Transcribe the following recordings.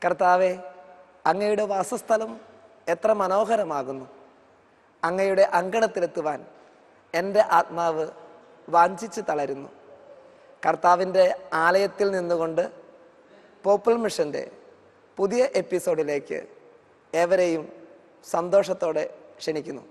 കർത്താവെ അങ്ങയുടെ വാസസ്ഥലം എത്ര മനോഹരമാകുന്നു അങ്ങയുടെ അങ്കണത്തിലെത്തുവാൻ എൻ്റെ ആത്മാവ് വാഞ്ചിച്ച് തളരുന്നു കർത്താവിൻ്റെ ആലയത്തിൽ നിന്നുകൊണ്ട് പോപ്പിൾ മിഷൻ്റെ പുതിയ എപ്പിസോഡിലേക്ക് ഏവരെയും സന്തോഷത്തോടെ ക്ഷണിക്കുന്നു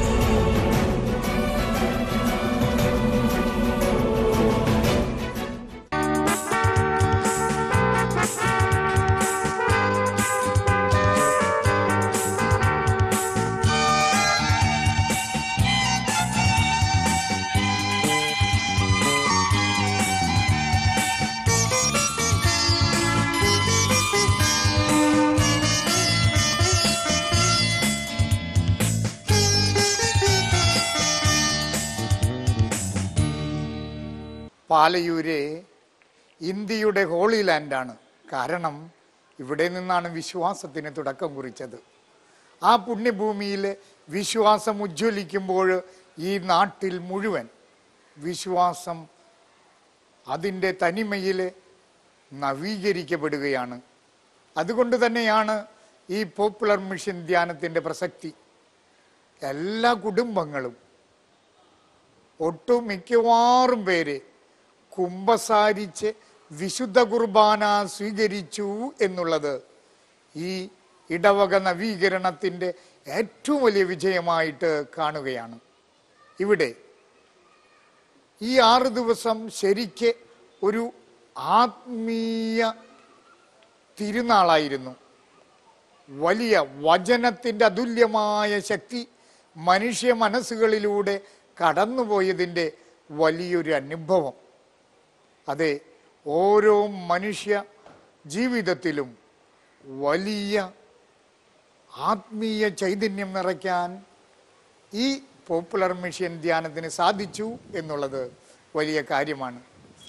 പാലയൂര് ഇന്ത്യയുടെ ഹോളി ലാൻഡാണ് കാരണം ഇവിടെ നിന്നാണ് വിശ്വാസത്തിന് തുടക്കം കുറിച്ചത് ആ പുണ്യഭൂമിയിൽ വിശ്വാസം ഉജ്ജ്വലിക്കുമ്പോൾ ഈ നാട്ടിൽ മുഴുവൻ വിശ്വാസം അതിൻ്റെ തനിമയിൽ നവീകരിക്കപ്പെടുകയാണ് അതുകൊണ്ട് തന്നെയാണ് ഈ പോപ്പുലർ മിഷൻ ധ്യാനത്തിൻ്റെ പ്രസക്തി എല്ലാ കുടുംബങ്ങളും ഒട്ടും മിക്കവാറും പേര് കുംഭസാരിച്ച് വിശുദ്ധ കുർബാന സ്വീകരിച്ചു എന്നുള്ളത് ഈ ഇടവക നവീകരണത്തിൻ്റെ ഏറ്റവും വലിയ വിജയമായിട്ട് കാണുകയാണ് ഇവിടെ ഈ ആറ് ദിവസം ശരിക്ക് ഒരു ആത്മീയ തിരുനാളായിരുന്നു വലിയ വചനത്തിൻ്റെ അതുല്യമായ ശക്തി മനുഷ്യ മനസ്സുകളിലൂടെ കടന്നുപോയതിൻ്റെ വലിയൊരു അനുഭവം അതെ ഓരോ മനുഷ്യ ജീവിതത്തിലും വലിയ ആത്മീയ ചൈതന്യം നിറയ്ക്കാൻ ഈ പോപ്പുലർ മിഷൻ ധ്യാനത്തിന് സാധിച്ചു എന്നുള്ളത് വലിയ കാര്യമാണ്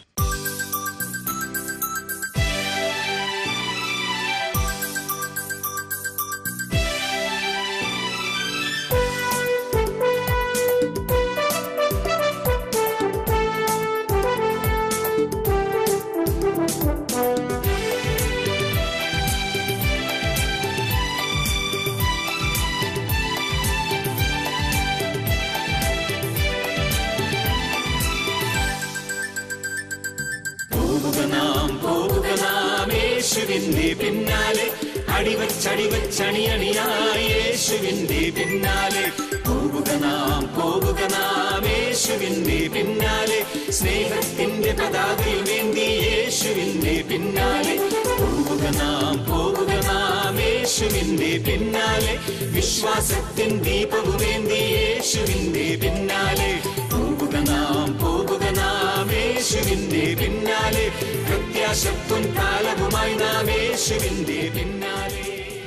പോവുക നാം പോവുക നാം യേശുവിന്റെ പിന്നാലെ അടിവച്ചടിവച്ചണിയണിയായി യേശുവിന്റെ പിന്നാലെ പോവുക നാം പോവുക നാം യേശുവിന്റെ പിന്നാലെ സ്നേഹത്തിന്റെ പതാകയിൽ വേണ്ടി യേശുവിന്റെ പിന്നാലെ പോവുക നാം പോവുക നാം യേശുവിന്റെ പിന്നാലെ വിശ്വാസത്തിൻ ദീപവുമേന്തി യേശുവിന്റെ പിന്നാലെ പോവുക നാം പോവുക നാം യേശുവിന്റെ പിന്നാലെ പ്രത്യാശത്വം കാലവുമായി നാം യേശുവിന്റെ പിന്നാലെ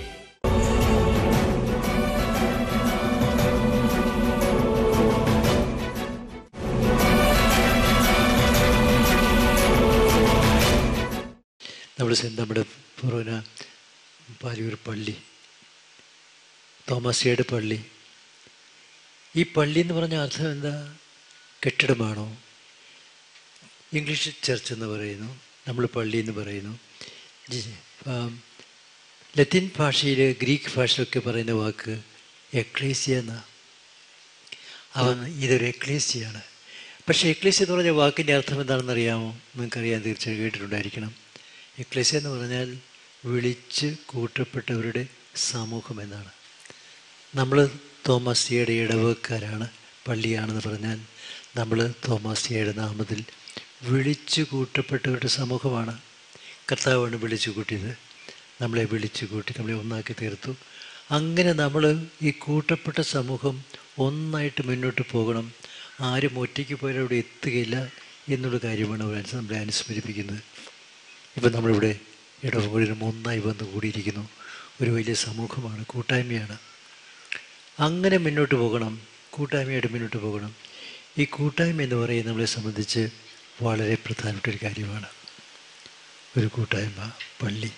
നമ്മൾ നമ്മുടെ പുറന പാലിയൂർ പള്ളി തോമസിയുടെ പള്ളി ഈ പള്ളി എന്ന് പറഞ്ഞ അർത്ഥം എന്താ കെട്ടിടമാണോ ഇംഗ്ലീഷ് ചർച്ച് എന്ന് പറയുന്നു നമ്മൾ പള്ളി എന്ന് പറയുന്നു ജി- ആം, ലത്തീൻ ഭാഷയിൽ ഗ്രീക്ക് ഭാഷയിലൊക്കെ പറയുന്ന വാക്ക് എക്ലേസിയ എന്നാ അവൻ ഇതൊരു എക്ലേസിയാണ് പക്ഷേ എക്ലേസിയ എന്ന് പറഞ്ഞ വാക്കിൻ്റെ അർത്ഥം എന്താണെന്ന് അറിയാമോ നിങ്ങൾക്കറിയാൻ തീർച്ചയായും കേട്ടിട്ടുണ്ടായിരിക്കണം എക്ലേസിയ എന്ന് പറഞ്ഞാൽ വിളിച്ച് കൂട്ടപ്പെട്ടവരുടെ സമൂഹം എന്നാണ് നമ്മൾ തോമസിയുടെ ഇടവക്കാരാണ് പള്ളിയാണെന്ന് പറഞ്ഞാൽ നമ്മൾ തോമസിയുടെ നാമത്തിൽ വിളിച്ചു കൂട്ടപ്പെട്ടവരുടെ സമൂഹമാണ് കർത്താവാണ് വിളിച്ചു കൂട്ടിയത് നമ്മളെ വിളിച്ചു കൂട്ടി നമ്മളെ ഒന്നാക്കി തീർത്തു അങ്ങനെ നമ്മൾ ഈ കൂട്ടപ്പെട്ട സമൂഹം ഒന്നായിട്ട് മുന്നോട്ട് പോകണം ആരും ഒറ്റയ്ക്ക് പോയാൽ അവിടെ എത്തുകയില്ല എന്നുള്ള കാര്യമാണ് അവർ നമ്മളെ അനുസ്മരിപ്പിക്കുന്നത് ഇപ്പം നമ്മളിവിടെ ഇടവകളിലും ഒന്നായി വന്ന് കൂടിയിരിക്കുന്നു ഒരു വലിയ സമൂഹമാണ് കൂട്ടായ്മയാണ് അങ്ങനെ മുന്നോട്ട് പോകണം കൂട്ടായ്മയായിട്ട് മുന്നോട്ട് പോകണം ഈ കൂട്ടായ്മ എന്ന് പറയുന്നത് നമ്മളെ സംബന്ധിച്ച് വളരെ പ്രധാനപ്പെട്ട ഒരു കാര്യമാണ് ഒരു കൂട്ടായ്മ പള്ളി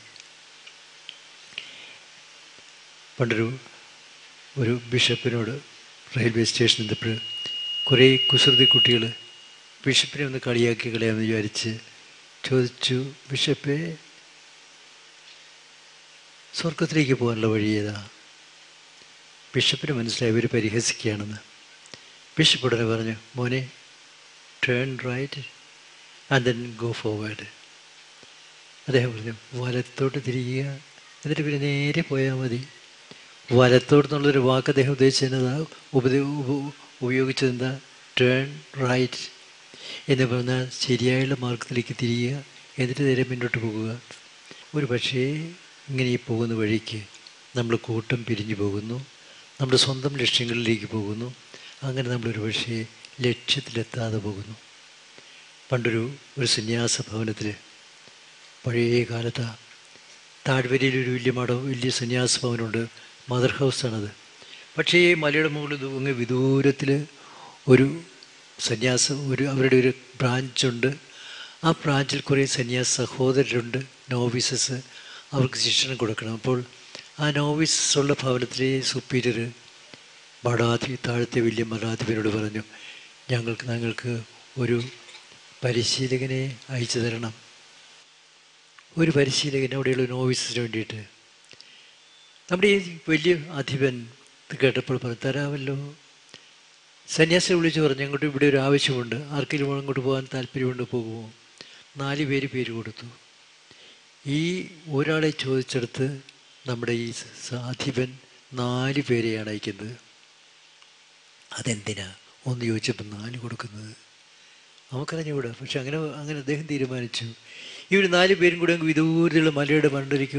പണ്ടൊരു ഒരു ബിഷപ്പിനോട് റെയിൽവേ സ്റ്റേഷനിൽ നിന്നപ്പോൾ കുറേ കുസൃതി കുട്ടികൾ ബിഷപ്പിനെ ഒന്ന് കളിയാക്കി കളയാമെന്ന് വിചാരിച്ച് ചോദിച്ചു ബിഷപ്പേ സ്വർഗത്തിലേക്ക് പോകാനുള്ള വഴി ഏതാ ബിഷപ്പിന് മനസ്സിലായി ഇവർ പരിഹസിക്കുകയാണെന്ന് ബിഷപ്പ് ഉടനെ പറഞ്ഞു മോനെ turn right and then go forward അദ്ദേഹം പറഞ്ഞു വലത്തോട്ട് തിരിയുക എന്നിട്ട് പിന്നെ നേരെ പോയാൽ മതി വലത്തോട്ട് എന്നുള്ളൊരു വാക്ക് അദ്ദേഹം ഉദ്ദേശിച്ചത് ഉപദേ ഉപ- ഉപയോഗിച്ചത് എന്താ ടേൺ റൈറ്റ് എന്ന് പറഞ്ഞാൽ ശരിയായുള്ള മാർഗത്തിലേക്ക് തിരിയുക എന്നിട്ട് നേരെ മുന്നോട്ട് പോകുക ഒരു പക്ഷേ ഇങ്ങനെ ഈ പോകുന്ന വഴിക്ക് നമ്മൾ കൂട്ടം പിരിഞ്ഞു പോകുന്നു നമ്മുടെ സ്വന്തം ലക്ഷ്യങ്ങളിലേക്ക് പോകുന്നു അങ്ങനെ നമ്മളൊരു പക്ഷേ ലക്ഷ്യത്തിലെത്താതെ പോകുന്നു പണ്ടൊരു ഒരു സന്യാസ ഭവനത്തിൽ പഴയ കാലത്ത് താഴ്വരയിൽ ഒരു വലിയ മഠം വലിയ സന്യാസ ഭവനമുണ്ട് മദർ ഹൗസാണത് പക്ഷേ ഈ മലയുടെ മുകളിൽ ദൂ- അങ്ങ് വിദൂരത്തിൽ ഒരു സന്യാസ ഒരു അവരുടെ ഒരു ബ്രാഞ്ചുണ്ട് ആ ബ്രാഞ്ചിൽ കുറേ സന്യാസ സഹോദരരുണ്ട് നോവീസസ് അവർക്ക് ശിക്ഷണം കൊടുക്കണം അപ്പോൾ ആ നോവീസസ് ഉള്ള ഭവനത്തിലെ സുപ്പീരിയർ മഠാധി താഴത്തെ വലിയ മഠാധിപരോട് പറഞ്ഞു ഞങ്ങൾക്ക് ഞങ്ങൾക്ക് ഒരു പരിശീലകനെ അയച്ചു തരണം ഒരു പരിശീലകൻ അവിടെയുള്ള നോവിസിന് വേണ്ടിയിട്ട് നമ്മുടെ ഈ വലിയ അധിപൻ ഇത് കേട്ടപ്പോൾ പറഞ്ഞു തരാമല്ലോ സന്യാസിനെ വിളിച്ച് പറഞ്ഞു അങ്ങോട്ട് ഇവിടെ ഒരു ആവശ്യമുണ്ട് ആർക്കെങ്കിലും അങ്ങോട്ട് പോകാൻ താല്പര്യമുണ്ട് പോകുമോ നാല് പേര് പേര് കൊടുത്തു ഈ ഒരാളെ ചോദിച്ചെടുത്ത് നമ്മുടെ ഈ സ- അധിപൻ നാല് പേരെയാണ് അയക്കുന്നത് അതെന്തിനാ ഒന്ന് ചോദിച്ചപ്പോൾ നാല് കൊടുക്കുന്നത് നമുക്കറിഞ്ഞുകൂടാ പക്ഷെ അങ്ങനെ അങ്ങനെ അദ്ദേഹം തീരുമാനിച്ചു ഇവർ നാല് പേരും കൂടെ അങ്ങ് വിദൂരത്തിലുള്ള മലയുടെ മണ്ടരിക്ക്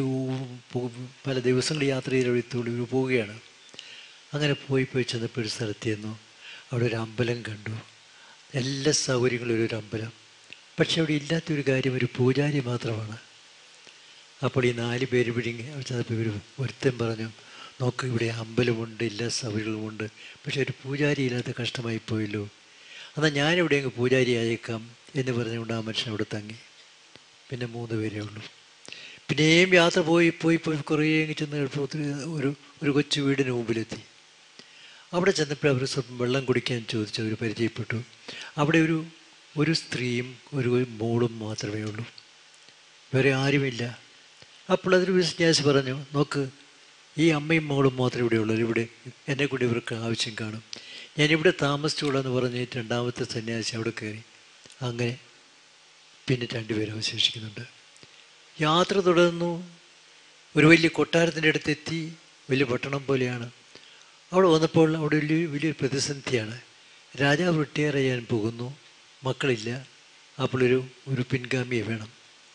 പല ദിവസങ്ങൾ യാത്ര ചെയ്തെടുത്തോളൂ ഇവർ പോവുകയാണ് അങ്ങനെ പോയി പോയി ചെന്നപ്പോൾ ഒരു സ്ഥലത്ത് ചെന്നു അവിടെ ഒരു അമ്പലം കണ്ടു എല്ലാ സൗകര്യങ്ങളും ഒരു അമ്പലം പക്ഷെ അവിടെ ഇല്ലാത്തൊരു കാര്യം ഒരു പൂജാരി മാത്രമാണ് അപ്പോൾ ഈ നാല് പേര് പിടിങ്ങി അവിടെ ചെന്നപ്പോൾ ഇവർ ഒരുത്തൻ പറഞ്ഞു നോക്ക് ഇവിടെ അമ്പലമുണ്ട് എല്ലാ സൗകര്യങ്ങളുമുണ്ട് പക്ഷെ ഒരു പൂജാരി ഇല്ലാത്ത കഷ്ടമായി പോയല്ലോ എന്നാൽ ഞാനിവിടെ അങ്ങ് പൂജാരി അയക്കാം എന്ന് പറഞ്ഞുകൊണ്ട് ആ മനുഷ്യൻ അവിടെ തങ്ങി പിന്നെ മൂന്ന് പേരേ ഉള്ളൂ പിന്നെയും യാത്ര പോയി പോയി പോയി കുറേ അങ്ങ് ചെന്ന് കഴിഞ്ഞപ്പോൾ ഒരു ഒരു കൊച്ചു വീടിന് മുമ്പിലെത്തി അവിടെ ചെന്നപ്പോൾ അവർ സ്വല്പം വെള്ളം കുടിക്കാൻ ചോദിച്ചു അവർ പരിചയപ്പെട്ടു അവിടെ ഒരു ഒരു സ്ത്രീയും ഒരു മോളും മാത്രമേ ഉള്ളൂ വേറെ ആരുമില്ല അപ്പോൾ അതൊരു വിശ്വാസി പറഞ്ഞു നോക്ക് ഈ അമ്മയും മോളും മാത്രമേ ഇവിടെ ഉള്ളൂ ഇവിടെ എന്നെ കൂടി ഇവർക്ക് ആവശ്യം കാണും ഞാനിവിടെ താമസിച്ചോളാന്ന് പറഞ്ഞ് രണ്ടാമത്തെ സന്യാസി അവിടെ കയറി അങ്ങനെ പിന്നെ രണ്ടുപേരും അവശേഷിക്കുന്നുണ്ട് യാത്ര തുടർന്നു ഒരു വലിയ കൊട്ടാരത്തിൻ്റെ അടുത്തെത്തി വലിയ പട്ടണം പോലെയാണ് അവിടെ വന്നപ്പോൾ അവിടെ വലിയ വലിയൊരു പ്രതിസന്ധിയാണ് രാജാവ് റിട്ടയർ ചെയ്യാൻ പോകുന്നു മക്കളില്ല അപ്പോൾ ഒരു ഒരു പിൻഗാമിയെ വേണം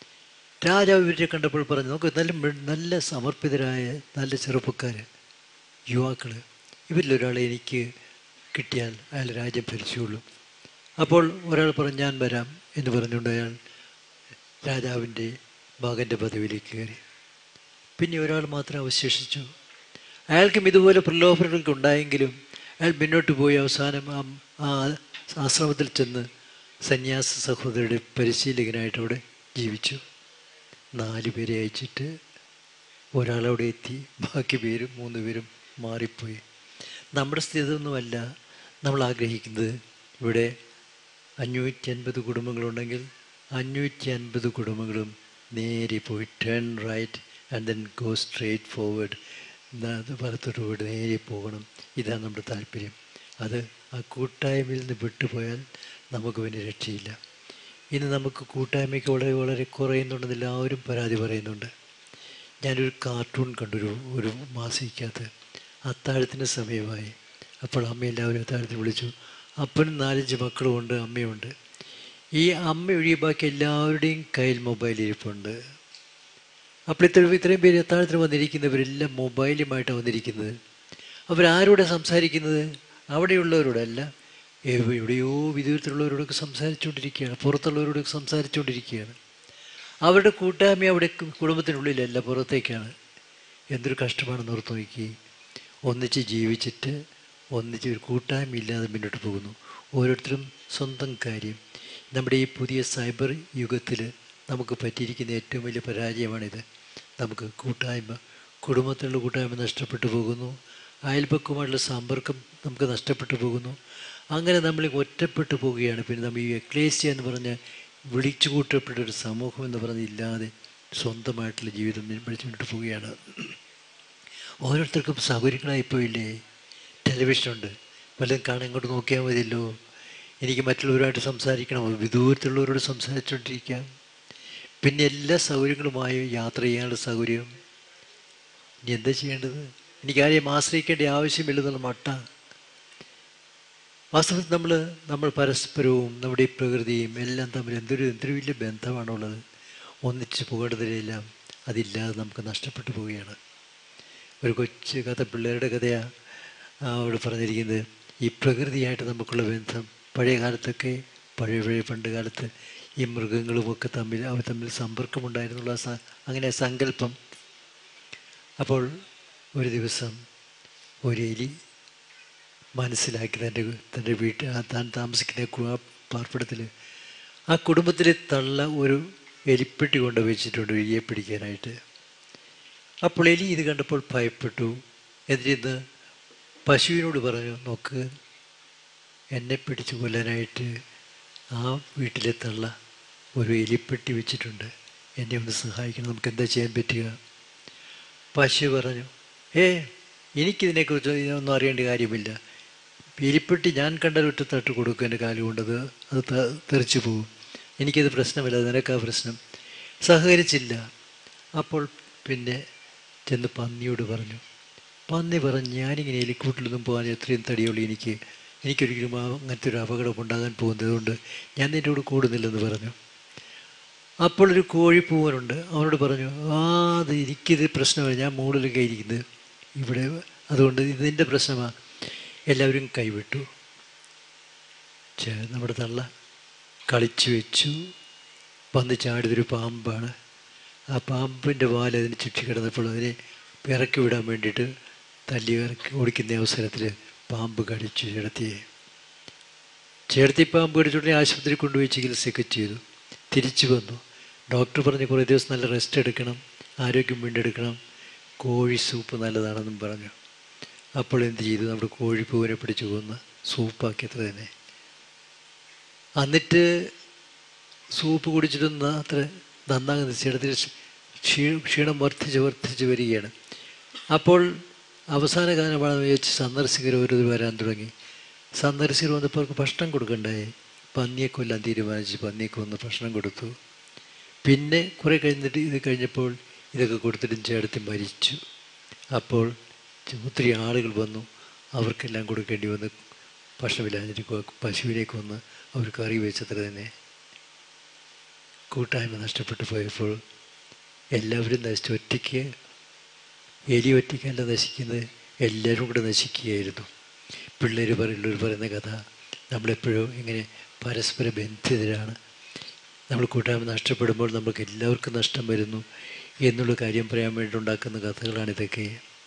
രാജാവ് ഇവരെ കണ്ടപ്പോൾ പറഞ്ഞു നമുക്ക് നല്ല മി- നല്ല സമർപ്പിതരായ നല്ല ചെറുപ്പക്കാർ യുവാക്കൾ ഇവരിലൊരാളെ എനിക്ക് കിട്ടിയാൽ അയാൾ രാജ്യം ഭരിച്ചുള്ളൂ അപ്പോൾ ഒരാൾ പറഞ്ഞു ഞാൻ വരാം എന്ന് പറഞ്ഞുകൊണ്ട് അയാൾ രാജാവിൻ്റെ മകൻ്റെ പദവിയിലേക്ക് കയറി പിന്നെ ഒരാൾ മാത്രം അവശേഷിച്ചു അയാൾക്കും ഇതുപോലെ പ്രലോഭനങ്ങളൊക്കെ ഉണ്ടായെങ്കിലും അയാൾ മുന്നോട്ട് പോയി അവസാനം ആ ആ ആശ്രമത്തിൽ ചെന്ന് സന്യാസ സഹോദരരുടെ പരിശീലകനായിട്ട് അവിടെ ജീവിച്ചു നാല് പേരെ അയച്ചിട്ട് ഒരാളവിടെ എത്തി ബാക്കി പേരും മൂന്ന് പേരും മാറിപ്പോയി നമ്മുടെ സ്ഥിതി ഒന്നുമല്ല നമ്മൾ ആഗ്രഹിക്കുന്നത് ഇവിടെ അഞ്ഞൂറ്റി അൻപത് കുടുംബങ്ങളുണ്ടെങ്കിൽ അഞ്ഞൂറ്റി അൻപത് കുടുംബങ്ങളും നേരെ പോയി turn right and then go straight forward വലത്തോട്ട് പോയിട്ട് നേരെ പോകണം ഇതാണ് നമ്മുടെ താല്പര്യം അത് ആ കൂട്ടായ്മയിൽ നിന്ന് വിട്ടുപോയാൽ നമുക്ക് പിന്നെ രക്ഷയില്ല ഇന്ന് നമുക്ക് കൂട്ടായ്മയ്ക്ക് വളരെ വളരെ കുറയുന്നുണ്ടെന്ന് എല്ലാവരും പരാതി പറയുന്നുണ്ട് ഞാനൊരു കാർട്ടൂൺ കണ്ടൊരു ഒരു മാസികക്കകത്ത് അത്താഴത്തിന് സമയമായി അപ്പോൾ അമ്മ എല്ലാവരും അത്താഴത്തിന് വിളിച്ചു അപ്പനും നാലഞ്ച് മക്കളുമുണ്ട് അമ്മയുണ്ട് ഈ അമ്മ ഒഴികെ ബാക്കി എല്ലാവരുടെയും കയ്യിൽ മൊബൈൽ ഇരിപ്പുണ്ട് അപ്പോൾ ഇത്ര ഇത്രയും പേര് അത്താഴത്തിന് വന്നിരിക്കുന്നവരെല്ലാം മൊബൈലുമായിട്ടാണ് വന്നിരിക്കുന്നത് അവരാരോടെ സംസാരിക്കുന്നത് അവിടെയുള്ളവരോടല്ല എവ- എവിടെയോ വിദൂരത്തിലുള്ളവരോടൊക്കെ സംസാരിച്ചുകൊണ്ടിരിക്കുകയാണ് പുറത്തുള്ളവരോടൊക്കെ സംസാരിച്ചുകൊണ്ടിരിക്കുകയാണ് അവരുടെ കൂട്ടായ്മ അവിടെ കു- കുടുംബത്തിനുള്ളിലല്ല പുറത്തേക്കാണ് എന്തൊരു കഷ്ടമാണെന്ന് ഓർത്ത് നോക്കി ഒന്നിച്ച് ജീവിച്ചിട്ട് ഒന്നിച്ച് ഒരു കൂട്ടായ്മ ഇല്ലാതെ മുന്നോട്ട് പോകുന്നു ഓരോരുത്തരും സ്വന്തം കാര്യം നമ്മുടെ ഈ പുതിയ സൈബർ യുഗത്തിൽ നമുക്ക് പറ്റിയിരിക്കുന്ന ഏറ്റവും വലിയ പരാജയമാണിത് നമുക്ക് കൂട്ടായ്മ കുടുംബത്തിലുള്ള കൂട്ടായ്മ നഷ്ടപ്പെട്ടു പോകുന്നു അയൽപക്കവുമായിട്ടുള്ള സമ്പർക്കം നമുക്ക് നഷ്ടപ്പെട്ടു പോകുന്നു അങ്ങനെ നമ്മൾ ഒറ്റപ്പെട്ടു പോവുകയാണ് പിന്നെ നമ്മൾ ഈ എക്ലേസ്യ എന്ന് പറഞ്ഞ വിളിച്ചു കൂട്ടപ്പെട്ട ഒരു സമൂഹം എന്ന് പറഞ്ഞ് ഇല്ലാതെ സ്വന്തമായിട്ടുള്ള ജീവിതം പഠിച്ചുകൊണ്ട് പോവുകയാണ് ഓരോരുത്തർക്കും സൗകര്യങ്ങളായിപ്പോയില്ലേ ടെലിവിഷനുണ്ട് വല്ലതും കാണാൻ ഇങ്ങോട്ട് നോക്കിയാൽ മതിയല്ലോ എനിക്ക് മറ്റുള്ളവരുമായിട്ട് സംസാരിക്കണം വിദൂരത്തുള്ളവരോട് സംസാരിച്ചുകൊണ്ടിരിക്കാം പിന്നെ എല്ലാ സൗകര്യങ്ങളുമായി യാത്ര ചെയ്യാനുള്ള സൗകര്യം ഇനി എന്താ ചെയ്യേണ്ടത് എനിക്കാരെയും ആശ്രയിക്കേണ്ട ആവശ്യമില്ലെന്നുള്ള മട്ട വാസ്തവത്തിൽ നമ്മൾ നമ്മൾ പരസ്പരവും നമ്മുടെ ഈ പ്രകൃതിയും എല്ലാം തമ്മിൽ എന്തൊരു എന്തൊരു വലിയ ബന്ധമാണുള്ളത് ഒന്നിച്ച് പോകേണ്ടതിലെല്ലാം അതില്ലാതെ നമുക്ക് നഷ്ടപ്പെട്ടു പോവുകയാണ് ഒരു കൊച്ചു കഥ പിള്ളേരുടെ കഥയാണ് അവിടെ പറഞ്ഞിരിക്കുന്നത് ഈ പ്രകൃതിയായിട്ട് നമുക്കുള്ള ബന്ധം പഴയ കാലത്തൊക്കെ പഴയ പഴയ പണ്ട് കാലത്ത് ഈ മൃഗങ്ങളുമൊക്കെ തമ്മിൽ അവർ തമ്മിൽ സമ്പർക്കമുണ്ടായിരുന്നുള്ള സ- അങ്ങനെ സങ്കല്പം അപ്പോൾ ഒരു ദിവസം ഒരു എലി മനസ്സിലാക്കി തൻ്റെ തൻ്റെ വീട്ടിൽ ആ താൻ താമസിക്കുന്ന കു- ആ പാർപ്പിടത്തിൽ ആ കുടുംബത്തിലെ തള്ള ഒരു എലിപ്പെട്ടി കൊണ്ട് വെച്ചിട്ടുണ്ട് എലിയെ പിടിക്കാനായിട്ട് അപ്പോൾ എലി ഇത് കണ്ടപ്പോൾ ഭയപ്പെട്ടു എന്നിരുന്ന് പശുവിനോട് പറഞ്ഞു നോക്ക് എന്നെ പിടിച്ചു കൊല്ലാനായിട്ട് ആ വീട്ടിലെ തള്ള ഒരു എലിപ്പെട്ടി വെച്ചിട്ടുണ്ട് എന്നെ ഒന്ന് സഹായിക്കണം നമുക്ക് എന്താ ചെയ്യാൻ പറ്റുക പശു പറഞ്ഞു ഏ എനിക്കിതിനെക്കുറിച്ച് ഒന്നും അറിയേണ്ട കാര്യമില്ല എലിപ്പെട്ടി ഞാൻ കണ്ട ഒറ്റത്തട്ട് കൊടുക്കും എൻ്റെ കാല് കൊണ്ടത് അത് ത- തെറിച്ചു പോകും എനിക്കത് പ്രശ്നമില്ല നിനക്കാ പ്രശ്നം സഹകരിച്ചില്ല അപ്പോൾ പിന്നെ ചെന്ന് പന്നിയോട് പറഞ്ഞു പന്നി പറഞ്ഞു ഞാനിങ്ങനെ എലിക്കൂട്ടിലൊന്നും പോകാൻ എത്രയും തടിയുള്ളൂ എനിക്ക് എനിക്കൊരിക്കലും ആ അങ്ങനത്തെ ഒരു അപകടം ഉണ്ടാകാൻ പോകുന്നതുകൊണ്ട് ഞാൻ നിൻ്റെ കൂടെ കൂടുന്നില്ലെന്ന് പറഞ്ഞു അപ്പോൾ ഒരു കോഴിപ്പൂവനുണ്ട് അവനോട് പറഞ്ഞു ആ അത് എനിക്കിത് പ്രശ്നമാണ് ഞാൻ മുകളിലൊക്കെ ഇരിക്കുന്നത് ഇവിടെ അതുകൊണ്ട് ഇതിൻ്റെ പ്രശ്നമാണ് എല്ലാവരും കൈവിട്ടു ചേ നമ്മുടെ തള്ള കളിച്ചു വെച്ചു പന്ത് ചാടിയതൊരു പാമ്പാണ് ആ പാമ്പിൻ്റെ വാൽ അതിന് ചുറ്റി കിടന്നപ്പോൾ അതിനെ ഇറക്കി വിടാൻ വേണ്ടിയിട്ട് തല്ലി ഇറക്കി ഓടിക്കുന്ന അവസരത്തിൽ പാമ്പ് കടിച്ചു ചേർത്തിയെ ചേർത്തി പാമ്പ് കടിച്ചുടനെ ആശുപത്രി കൊണ്ടുപോയി ചികിത്സയൊക്കെ ചെയ്തു തിരിച്ചു വന്നു ഡോക്ടർ പറഞ്ഞ് കുറേ ദിവസം നല്ല റെസ്റ്റ് എടുക്കണം ആരോഗ്യം വീണ്ടെടുക്കണം കോഴി സൂപ്പ് നല്ലതാണെന്നും പറഞ്ഞു അപ്പോൾ എന്ത് ചെയ്തു നമ്മുടെ കോഴിപ്പൂവിനെ പിടിച്ചു കൊന്ന് സൂപ്പാക്കിയത്ര തന്നെ എന്നിട്ട് സൂപ്പ് കുടിച്ചിട്ടൊന്നും അത്ര നന്നാകുന്ന ക്ഷീണത്തിൽ ക്ഷീ ക്ഷീണം വർദ്ധിച്ച് വർദ്ധിച്ച് വരികയാണ് അപ്പോൾ അവസാന കാലമാണെന്ന് വിചാരിച്ച് സന്ദർശകർ ഓരോരുത്തർ വരാൻ തുടങ്ങി സന്ദർശകർ വന്നപ്പോൾ അവർക്ക് ഭക്ഷണം കൊടുക്കണ്ടായി പന്നിയെ കൊല്ലാൻ തീരുമാനിച്ച് പന്നിയെ കൊന്ന് ഭക്ഷണം കൊടുത്തു പിന്നെ കുറേ കഴിഞ്ഞിട്ട് ഇത് കഴിഞ്ഞപ്പോൾ ഇതൊക്കെ കൊടുത്തിട്ടും ചേർത്ത് മരിച്ചു അപ്പോൾ ഒത്തിരി ആളുകൾ വന്നു അവർക്കെല്ലാം കൊടുക്കേണ്ടി വന്ന് ഭക്ഷണമില്ലാഞ്ഞിട്ട് കൊ- പശുവിനെ കൊന്ന് അവർ കറി വെച്ചത്ര തന്നെ കൂട്ടായ്മ നഷ്ടപ്പെട്ടു പോയപ്പോൾ എല്ലാവരും നശിച്ചു ഒറ്റയ്ക്ക് എലി ഒറ്റയ്ക്കല്ല നശിക്കുന്നത് എല്ലാവരും കൂടെ നശിക്കുകയായിരുന്നു പിള്ളേർ പറയുള്ളവർ പറയുന്ന കഥ നമ്മളെപ്പോഴും ഇങ്ങനെ പരസ്പര ബന്ധിതരാണ് നമ്മൾ കൂട്ടായ്മ നഷ്ടപ്പെടുമ്പോൾ നമുക്ക് എല്ലാവർക്കും നഷ്ടം വരുന്നു എന്നുള്ള കാര്യം പറയാൻ വേണ്ടി ഉണ്ടാക്കുന്ന കഥകളാണിതൊക്കെ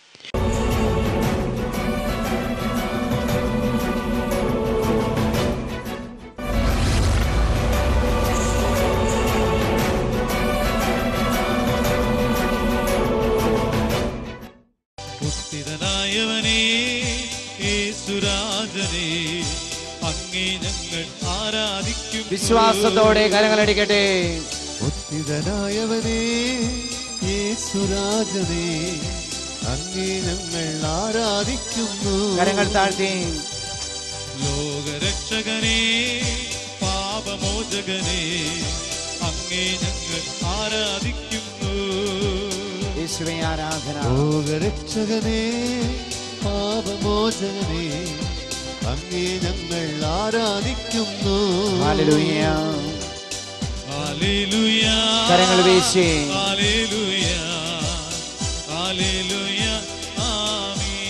ഉത്തിതനായവനേ യേസുരാജനേ അങ്ങേ ഞങ്ങൾ ആരാധിക്കും വിശ്വാസത്തോടെ കരങ്ങളടിക്കട്ടെ ഉത്തിതനായവനേ യേസുരാജനേ അങ്ങേ ഞങ്ങൾ ആരാധിക്കുന്നു കരങ്ങൾ താഴ്ത്തി ലോകരക്ഷകനേ പാപമോചകനേ അങ്ങേ ഞങ്ങൾ ആരാധിക്കുന്നു യേശുവേ ആരാധന ലോകരക്ഷകനേ പാപമോചകനേ അങ്ങേ ഞങ്ങൾ ആരാധിക്കുന്നു ഹല്ലേലൂയ ഹല്ലേലൂയ കരങ്ങൾ വീശി ഹല്ലേലൂയ ഹല്ലേലൂയ ആമേൻ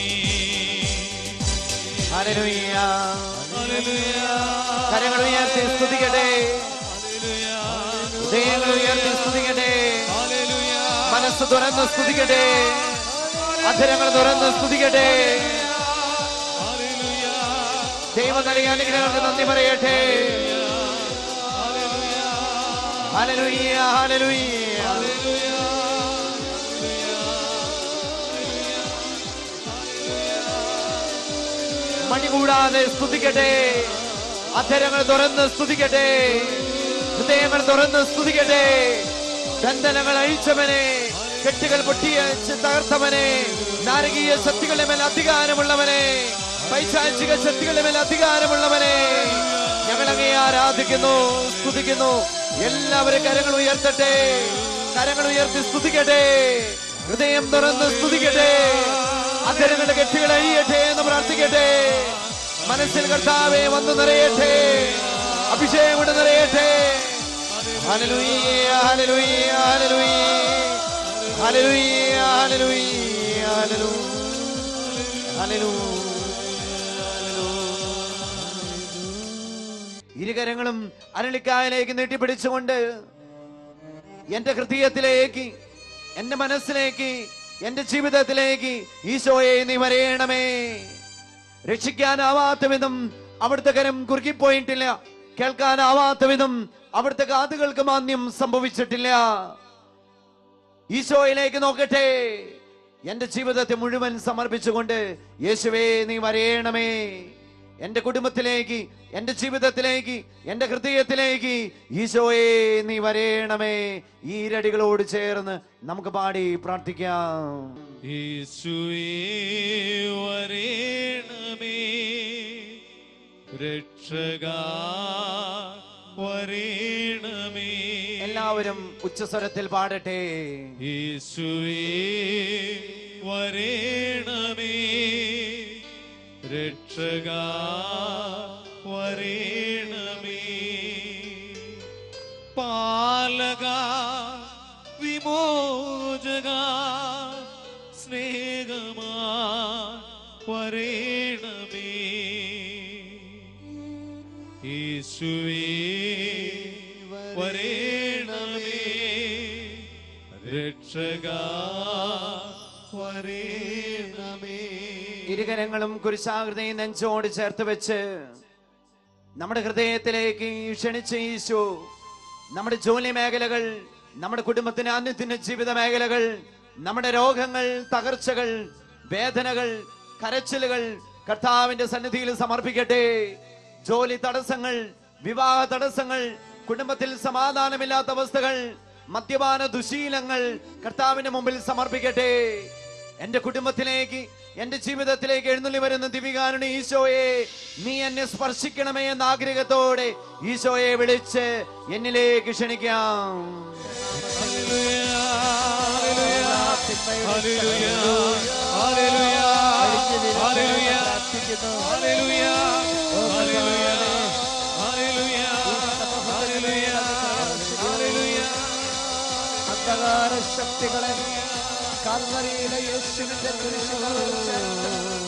ഹല്ലേലൂയ ഹല്ലേലൂയ കരങ്ങൾ ഉയർത്തി സ്തുതിക്കട്ടെ ഹൃദയങ്ങൾ ഉയർത്തി സ്തുതിക്കട്ടെ മനസ്സ് തുറന്ന് സ്തുതിക്കട്ടെ അധരങ്ങൾ തുറന്ന് സ്തുതിക്കട്ടെ ദൈവം നൽകിയ അനുഗ്രഹങ്ങൾക്ക് നന്ദി പറയട്ടെ ഹല്ലേലൂയ ഹല്ലേലൂയ മണി കൂടാതെ സ്തുതിക്കട്ടെ അധരങ്ങൾ തുറന്ന് സ്തുതിക്കട്ടെ ഹൃദയങ്ങൾ തുറന്ന് സ്തുതിക്കട്ടെ ബന്ധനങ്ങൾ അഴിച്ചവനെ കെട്ടുകൾ പൊട്ടിയച്ച് തകർത്തവനെ നാരകീയ ശക്തികളുടെ മേൽ അധികാരമുള്ളവനെ പൈശാചിക ശക്തികളുടെ മേൽ അധികാരമുള്ളവനെ ഞങ്ങൾ അങ്ങേ ആരാധിക്കുന്നു സ്തുതിക്കുന്നു എല്ലാവരും കരങ്ങൾ ഉയർത്തട്ടെ കരങ്ങൾ ഉയർത്തി സ്തുതിക്കട്ടെ ഹൃദയം തുറന്ന് സ്തുതിക്കട്ടെ അധരങ്ങളുടെ കെട്ടുകൾ അഴിയട്ടെ എന്ന് പ്രാർത്ഥിക്കട്ടെ മനസ്സിൽ കർത്താവെ വന്നു നിറയട്ടെ അഭിഷേകം കൊണ്ട് നിറയട്ടെ ഹല്ലേലൂയ ഹല്ലേലൂയ ഹല്ലേലൂയ ഹല്ലേലൂയ ഹല്ലേലൂയ ഹല്ലേലൂയ ഇരുകരങ്ങളും അരളിക്കായലേക്ക് നീട്ടിപ്പിടിച്ചുകൊണ്ട് എന്റെ ഹൃദയത്തിലേക്ക് എന്റെ മനസ്സിലേക്ക് എന്റെ ജീവിതത്തിലേക്ക് ഈശോയെ നീ വരയണമേ രക്ഷിക്കാനാവാത്ത വിധം അവിടുത്തെ കരം കുറുകിപ്പോയിട്ടില്ല കേൾക്കാനാവാത്ത വിധം അവിടുത്തെ കാതുകൾക്ക് മാന്യം സംഭവിച്ചിട്ടില്ല ഈശോയിലേക്ക് നോക്കട്ടെ എന്റെ ജീവിതത്തെ മുഴുവൻ സമർപ്പിച്ചുകൊണ്ട് യേശുവേ നീ വരയണമേ എന്റെ കുടുംബത്തിലേക്ക് എന്റെ ജീവിതത്തിലേക്ക് എന്റെ ഹൃദയത്തിലേക്ക് ഈശോയെ നീ വരയണമേ ഈ ഇരടികളോട് ചേർന്ന് നമുക്ക് പാടി പ്രാർത്ഥിക്കാം യേശുവേ വരേണമേ രക്ഷക വരേണമേ എല്ലാവരും ഉച്ചസ്വരത്തിൽ പാടട്ടെ യേശുവേ വരേണമേ രക്ഷക വരേണമേ പാലക വിമോചക സ്നേഹമാ വരേണമേ യേശുവേ വരേണമേ രക്ഷക വരേണമേ ഇരുകരങ്ങളും കുരിശാകൃതിയും നെഞ്ചോട് ചേർത്ത് വെച്ച് നമ്മുടെ ഹൃദയത്തിലേക്ക് ക്ഷണിച്ച ഈശോ നമ്മുടെ ജോലി മേഖലകൾ നമ്മുടെ കുടുംബത്തിന് അന്യത്തിന് ജീവിത മേഖലകൾ നമ്മുടെ രോഗങ്ങൾ തകർച്ചകൾ വേദനകൾ കരച്ചിലുകൾ കർത്താവിന്റെ സന്നിധിയിൽ സമർപ്പിക്കട്ടെ ജോലി തടസ്സങ്ങൾ വിവാഹ തടസ്സങ്ങൾ കുടുംബത്തിൽ സമാധാനമില്ലാത്ത അവസ്ഥകൾ മദ്യപാന ദുശീലങ്ങൾ കർത്താവിന്റെ മുമ്പിൽ സമർപ്പിക്കട്ടെ എന്റെ കുടുംബത്തിലേക്ക് എന്റെ ജീവിതത്തിലേക്ക് എഴുന്നള്ളി വരുന്ന ദിവികാരുണി ഈശോയെ നീ എന്നെ സ്പർശിക്കണമേ എന്ന ആഗ്രഹത്തോടെ ഈശോയെ വിളിച്ച് എന്നിലേക്ക് ക്ഷണിക്കാം അന്ധകാര ശക്തികളെ കാൽവരിയിലെ യേശുവിന്റെ കുരിശിനോട് ചേർത്ത്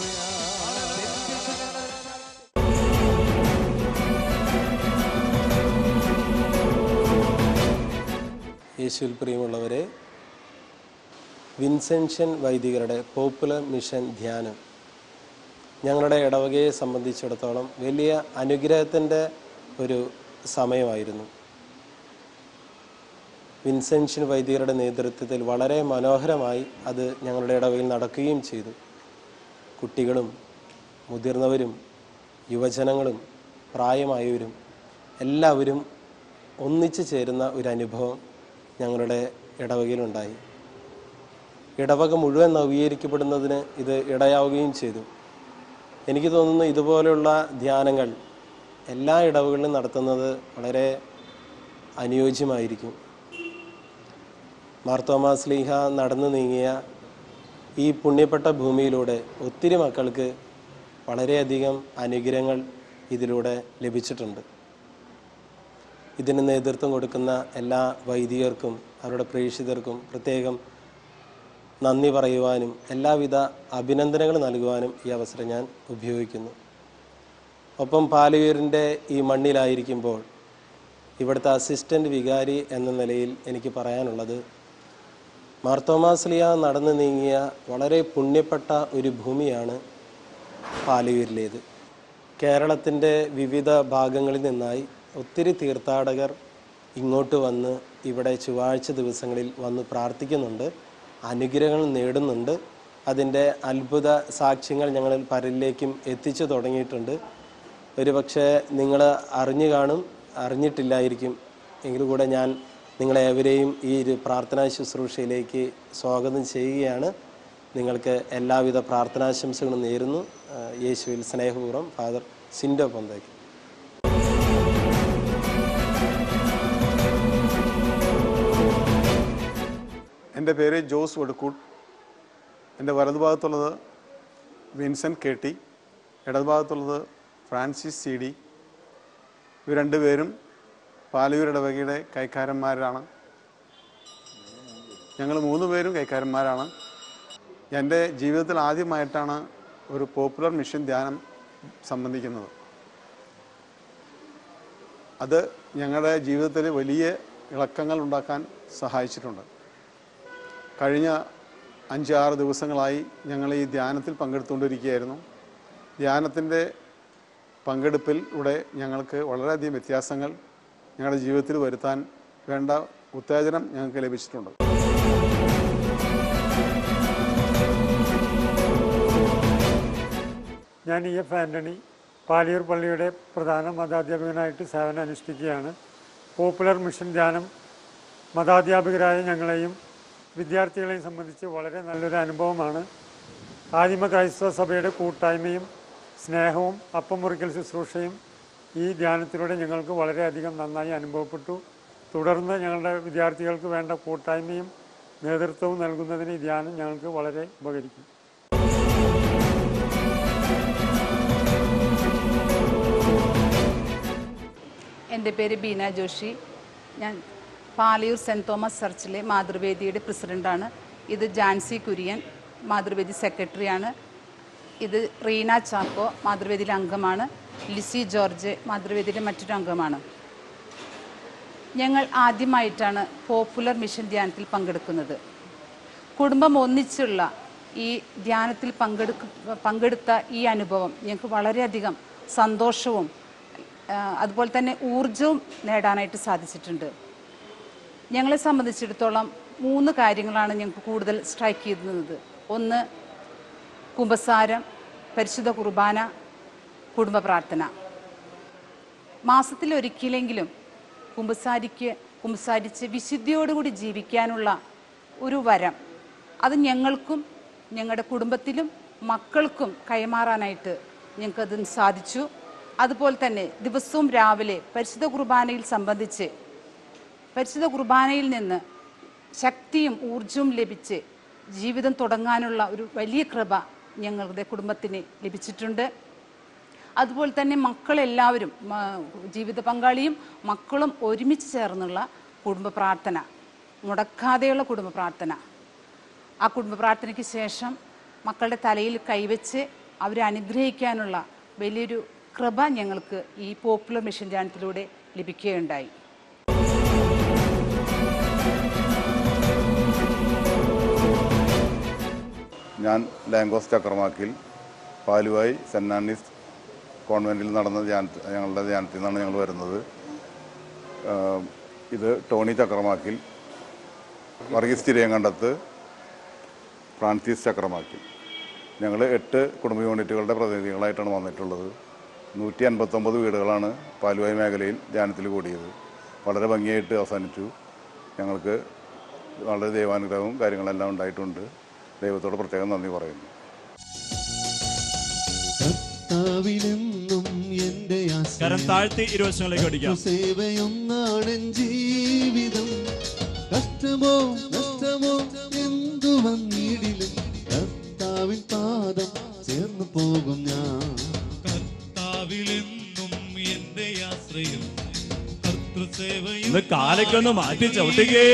യേശുവിൽ പ്രിയമുള്ളവരെ വിൻസെൻഷൻ വൈദികരുടെ പോപ്പുലർ മിഷൻ ധ്യാനം ഞങ്ങളുടെ ഇടവകയെ സംബന്ധിച്ചിടത്തോളം വലിയ അനുഗ്രഹത്തിൻ്റെ ഒരു സമയമായിരുന്നു വിൻസെൻഷൻ വൈദികരുടെ നേതൃത്വത്തിൽ വളരെ മനോഹരമായി അത് ഞങ്ങളുടെ ഇടവകയിൽ നടക്കുകയും ചെയ്തു കുട്ടികളും മുതിർന്നവരും യുവജനങ്ങളും പ്രായമായവരും എല്ലാവരും ഒന്നിച്ചു ചേരുന്ന ഒരു അനുഭവം ഞങ്ങളുടെ ഇടവകയിലുണ്ടായി ഇടവക മുഴുവൻ നവീകരിക്കപ്പെടുന്നതിന് ഇത് ഇടയാവുകയും ചെയ്തു എനിക്ക് തോന്നുന്നു ഇതുപോലെയുള്ള ധ്യാനങ്ങൾ എല്ലാ ഇടവകളിലും നടത്തുന്നത് വളരെ അനുയോജ്യമായിരിക്കും മാർത്തോമാസ് ലീഹ നടന്നു നീങ്ങിയ ഈ പുണ്യപ്പെട്ട ഭൂമിയിലൂടെ ഒത്തിരി മക്കൾക്ക് വളരെയധികം അനുഗ്രഹങ്ങൾ ഇതിലൂടെ ലഭിച്ചിട്ടുണ്ട് ഇതിന് നേതൃത്വം കൊടുക്കുന്ന എല്ലാ വൈദികർക്കും അവരുടെ പ്രേക്ഷിതർക്കും പ്രത്യേകം നന്ദി പറയുവാനും എല്ലാവിധ അഭിനന്ദനങ്ങൾ നൽകുവാനും ഈ അവസരം ഞാൻ ഉപയോഗിക്കുന്നു ഒപ്പം പാലയൂരിൻ്റെ ഈ മണ്ണിലായിരിക്കുമ്പോൾ ഇവിടുത്തെ അസിസ്റ്റൻ്റ് വികാരി എന്ന നിലയിൽ എനിക്ക് പറയാനുള്ളത് മാർത്തോമാസ്ലിയ നടന്നു നീങ്ങിയ വളരെ പുണ്യപ്പെട്ട ഒരു ഭൂമിയാണ് പാലയൂരിലേത് കേരളത്തിൻ്റെ വിവിധ ഭാഗങ്ങളിൽ നിന്നായി ഒത്തിരി തീർത്ഥാടകർ ഇങ്ങോട്ട് വന്ന് ഇവിടെ ചൊവ്വാഴ്ച ദിവസങ്ങളിൽ വന്ന് പ്രാർത്ഥിക്കുന്നുണ്ട് അനുഗ്രഹങ്ങൾ നേടുന്നുണ്ട് അതിൻ്റെ അത്ഭുത സാക്ഷ്യങ്ങൾ ഞങ്ങൾ പലരിലേക്കും എത്തിച്ചു തുടങ്ങിയിട്ടുണ്ട് ഒരുപക്ഷെ നിങ്ങൾ അറിഞ്ഞു കാണും അറിഞ്ഞിട്ടില്ലായിരിക്കും എങ്കിൽ കൂടെ ഞാൻ നിങ്ങളേവരെയും ഈ ഒരു പ്രാർത്ഥനാ ശുശ്രൂഷയിലേക്ക് സ്വാഗതം ചെയ്യുകയാണ് നിങ്ങൾക്ക് എല്ലാവിധ പ്രാർത്ഥനാശംസകളും നേരുന്നു ആ, യേശുവിൽ സ്നേഹപൂർവ്വം ഫാദർ സിൻഡോ പൊന്തയ്ക്ക് എൻ്റെ പേര് ജോസ് വടുക്കൂട്ട് എൻ്റെ വലതുഭാഗത്തുള്ളത് വിൻസെൻറ്റ് കെ ടി ഇടതുഭാഗത്തുള്ളത് ഫ്രാൻസിസ് സി ഡി ഇവർ രണ്ടുപേരും പാലയൂർ ഇടവകയുടെ കൈക്കാരന്മാരാണ് ഞങ്ങൾ മൂന്ന് പേരും കൈക്കാരന്മാരാണ് എൻ്റെ ജീവിതത്തിൽ ആദ്യമായിട്ടാണ് ഒരു പോപ്പുലർ മിഷൻ ധ്യാനം സംബന്ധിക്കുന്നത് അത് ഞങ്ങളുടെ ജീവിതത്തിൽ വലിയ ഇളക്കങ്ങൾ ഉണ്ടാക്കാൻ സഹായിച്ചിട്ടുണ്ട് കഴിഞ്ഞ അഞ്ചാറ് ദിവസങ്ങളായി ഞങ്ങൾ ഈ ധ്യാനത്തിൽ പങ്കെടുത്തുകൊണ്ടിരിക്കുകയായിരുന്നു ധ്യാനത്തിൻ്റെ പങ്കെടുപ്പിലൂടെ ഞങ്ങൾക്ക് വളരെയധികം വ്യത്യാസങ്ങൾ ഞങ്ങളുടെ ജീവിതത്തിൽ വരുത്താൻ വേണ്ട ഉത്തേജനം ഞങ്ങൾക്ക് ലഭിച്ചിട്ടുണ്ട് ഞാൻ ഇ എഫ് ആൻ്റണി പാലിയൂർ പള്ളിയുടെ പ്രധാന മതാധ്യാപകനായിട്ട് സേവനം അനുഷ്ഠിക്കുകയാണ് പോപ്പുലർ മിഷൻ ധ്യാനം മതാധ്യാപകരായ ഞങ്ങളെയും വിദ്യാർത്ഥികളെയും സംബന്ധിച്ച് വളരെ നല്ലൊരു അനുഭവമാണ് ആദിമ ക്രൈസ്തവ സഭയുടെ കൂട്ടായ്മയും സ്നേഹവും അപ്പം മുറിക്കൽ ശുശ്രൂഷയും ഈ ധ്യാനത്തിലൂടെ ഞങ്ങൾക്ക് വളരെയധികം നന്നായി അനുഭവപ്പെട്ടു തുടർന്ന് ഞങ്ങളുടെ വിദ്യാർത്ഥികൾക്ക് വേണ്ട കൂട്ടായ്മയും നേതൃത്വവും നൽകുന്നതിന് ഈ ധ്യാനം ഞങ്ങൾക്ക് വളരെ ഉപകരിക്കും എൻ്റെ പേര് ബീന ജോഷി ഞാൻ പാലയൂർ സെൻറ് തോമസ് ചർച്ചിലെ മാതൃവേദിയുടെ പ്രസിഡൻ്റാണ് ഇത് ജാൻസി കുര്യൻ മാതൃവേദി സെക്രട്ടറിയാണ് ഇത് റീന ചാക്കോ മാതൃവേദിയിലെ അംഗമാണ് ലിസി ജോർജ് മാതൃവേദിയിലെ മറ്റൊരു അംഗമാണ് ഞങ്ങൾ ആദ്യമായിട്ടാണ് പോപ്പുലർ മിഷൻ ധ്യാനത്തിൽ പങ്കെടുക്കുന്നത് കുടുംബം ഒന്നിച്ചുള്ള ഈ ധ്യാനത്തിൽ പങ്കെടുക്ക പങ്കെടുത്ത ഈ അനുഭവം ഞങ്ങൾക്ക് വളരെയധികം സന്തോഷവും ആ, അതുപോലെ തന്നെ ഊർജവും നേടാനായിട്ട് സാധിച്ചിട്ടുണ്ട് ഞങ്ങളെ സംബന്ധിച്ചിടത്തോളം മൂന്ന് കാര്യങ്ങളാണ് ഞങ്ങൾക്ക് കൂടുതൽ സ്ട്രൈക്ക് ചെയ്യുന്നത് ഒന്ന് കുംഭസാരം പരിശുദ്ധ കുർബാന കുടുംബ പ്രാർത്ഥന മാസത്തിൽ ഒരിക്കലെങ്കിലും കുമ്പസാരിക്ക് കുമ്പസാരിച്ച് വിശുദ്ധിയോടുകൂടി ജീവിക്കാനുള്ള ഒരു വരം അത് ഞങ്ങൾക്കും ഞങ്ങളുടെ കുടുംബത്തിലും മക്കൾക്കും കൈമാറാനായിട്ട് ഞങ്ങൾക്കത് സാധിച്ചു അതുപോലെ തന്നെ ദിവസവും രാവിലെ പരിശുദ്ധ കുർബാനയിൽ സംബന്ധിച്ച് പരിശുദ്ധ കുർബാനയിൽ നിന്ന് ശക്തിയും ഊർജവും ലഭിച്ച് ജീവിതം തുടങ്ങാനുള്ള ഒരു വലിയ കൃപ ഞങ്ങളുടെ കുടുംബത്തിന് ലഭിച്ചിട്ടുണ്ട് അതുപോലെ തന്നെ മക്കളെല്ലാവരും മ- ജീവിത പങ്കാളിയും മക്കളും ഒരുമിച്ച് ചേർന്നുള്ള കുടുംബ പ്രാർത്ഥന മുടക്കാതെയുള്ള കുടുംബ പ്രാർത്ഥന ആ കുടുംബ പ്രാർത്ഥനയ്ക്ക് ശേഷം മക്കളുടെ തലയിൽ കൈവച്ച് അവരെ അനുഗ്രഹിക്കാനുള്ള വലിയൊരു കൃപ ഞങ്ങൾക്ക് ഈ പോപ്പുലർ മിഷൻ ധ്യാനത്തിലൂടെ ലഭിക്കുകയുണ്ടായി ഞാൻ ലാംഗോസ് ചക്രമാക്കിൽ പാലുവായി സെൻറ് ആൻഡീസ് കോൺവെൻറ്റിൽ നടന്ന ധ്യാന ഞങ്ങളുടെ ധ്യാനത്തിൽ നിന്നാണ് ഞങ്ങൾ വരുന്നത് ആഹ് ഇത് ടോണി ചക്രമാക്കിൽ വർഗീസ് തിരിയങ്കണ്ടത്ത് ഫ്രാൻസിസ് ചക്രമാക്കിൽ ഞങ്ങൾ എട്ട് കുടുംബ യൂണിറ്റുകളുടെ പ്രതിനിധികളായിട്ടാണ് വന്നിട്ടുള്ളത് നൂറ്റി അൻപത്തൊമ്പത് വീടുകളാണ് പാലുവായി മേഖലയിൽ ധ്യാനത്തിൽ കൂടിയത് വളരെ ഭംഗിയായിട്ട് അവസാനിച്ചു ഞങ്ങൾക്ക് വളരെ ദൈവാനുഗ്രഹവും കാര്യങ്ങളെല്ലാം ഉണ്ടായിട്ടുണ്ട് ദൈവത്തോട് പ്രത്യേകം നന്ദി പറയുന്നു കർത്താവിനെന്നും എന്റെ കരം താഴ്ത്തി ഇരുവശങ്ങളിലേക്ക് ഓടിക്കാം സേവയൊന്നാണ് ജീവിതം കഷ്ടമോ നഷ്ടമോ എന്തു വന്നിടിലും കർത്താവിൻ പാദം ചേർന്നു പോകും ഞാൻ കർത്താവിലെന്നും എന്റെ ആശ്രയം കർത്തൃസേവയും കാലൊക്കെ മാറ്റി ചവിട്ടുകേ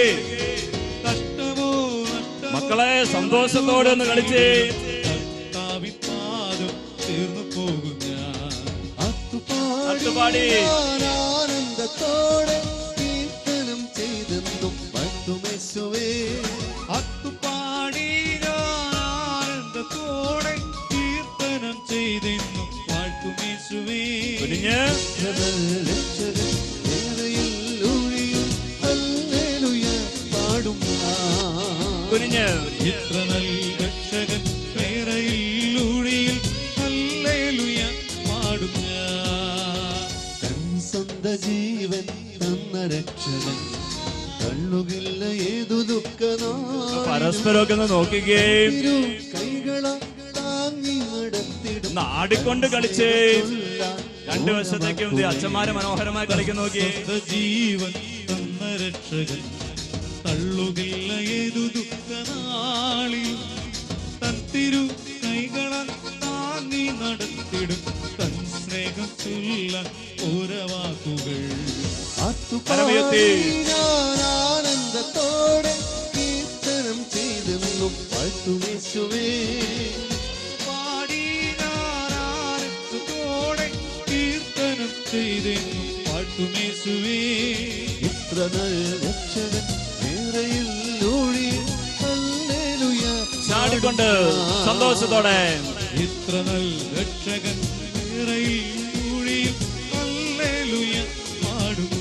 മക്കളെ സന്തോഷത്തോടെ ഒന്ന് കളിച്ചേ കർത്താവിൻ പാദം തീർന്നു പോകും ഞാൻ അട്ടുപാടി ആനന്ദത്തോടെ കീർത്തനം ചെയ്തെന്നും പറ്റുമേശുവേ അത്തുപാടി ഞാൻ ആനന്ദത്തോടെ കീർത്തനം ചെയ്തെന്നും വാഴ്ത്തുമേശുവേ കുനിഞ്ഞ് രക്ഷകൻ ഏറെയിൽ ഒഴിയും ഹല്ലേലൂയ പാടും ഞാൻ. കുനിഞ്ഞ് ഇത്ര നല്ല രക്ഷകൻ പേരയിലൂഴിയിൽ ഹല്ലേലൂയ പാടും ഞാൻ തൻ സ്വന്ത ജീവൻ തന്ന രക്ഷകൻ തള്ളുകില്ല ഏതു ദുഃഖനാളിലും പരസ്പരമൊക്കെ ഒന്ന് നോക്കുകേ ഇരു കൈകളാ താങ്ങി നടത്തിടും നാടിക്കൊണ്ട് കളിച്ചേ രണ്ടു വശത്തേക്കും ദേ അച്ഛന്മാര് മനോഹരമായി കളിക്കുന്നു നോക്കിയേ ജീവൻ തന്ന രക്ഷകൻ തള്ളുകില്ല ഏതു ദുഃഖനാളിലും തൻ തിരു കൈകളാൽ താങ്ങി നടത്തിടും തൻ സ്നേഹം ചൊല്ലാൻ ഓരവാക്കുകൾ കരമുയർത്തി. ഞാൻ ആനന്ദത്തോടെ കീർത്തനം ചെയ്തെന്നും പാട്ടുമേശുവേ പാടി ഞാൻ ആനന്ദത്തോടെ കീർത്തനം ചെയ്തെന്നും പാട്ടുമേശുവേ ഇത്ര നല്ല രക്ഷകൻ വേറെയിൽ ഒഴി ഹല്ലേലൂയ ചാടിക്കൊണ്ട് സന്തോഷത്തോടെ ഇത്ര നല്ല രക്ഷകൻ വേറെയിൽ ഊഴിയിൽ ഹല്ലേലൂയ പാടുക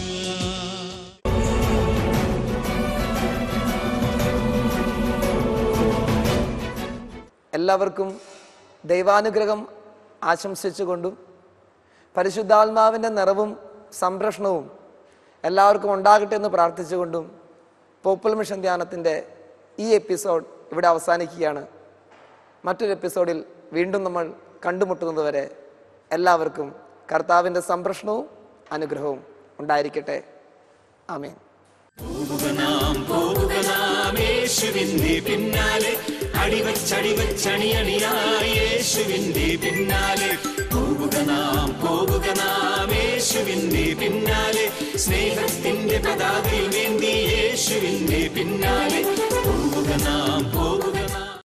എല്ലാവർക്കും ദൈവാനുഗ്രഹം ആശംസിച്ചുകൊണ്ടും പരിശുദ്ധാത്മാവിൻ്റെ നിറവും സംരക്ഷണവും എല്ലാവർക്കും ഉണ്ടാകട്ടെ എന്ന് പ്രാർത്ഥിച്ചുകൊണ്ടും പോപ്പുലർ മിഷൻ ധ്യാനത്തിൻ്റെ ഈ എപ്പിസോഡ് ഇവിടെ അവസാനിക്കുകയാണ് മറ്റൊരു എപ്പിസോഡിൽ വീണ്ടും നമ്മൾ കണ്ടുമുട്ടുന്നതുവരെ എല്ലാവർക്കും കർത്താവിൻ്റെ സംരക്ഷണവും അനുഗ്രഹവും ഉണ്ടായിരിക്കട്ടെ ആമേൻ പോകുക നാം പോകുക നാം യേശുവിന്റെ പിന്നാലെ അടിവച്ചടിവച്ചണിയണിയായി യേശുവിന്റെ പിന്നാലെ പോകുക നാം പോകുക നാം യേശുവിന്റെ പിന്നാലെ സ്നേഹത്തിന്റെ പതാകയിൽ വേണ്ടി യേശുവിന്റെ പിന്നാലെ പോകുക നാം പോകുക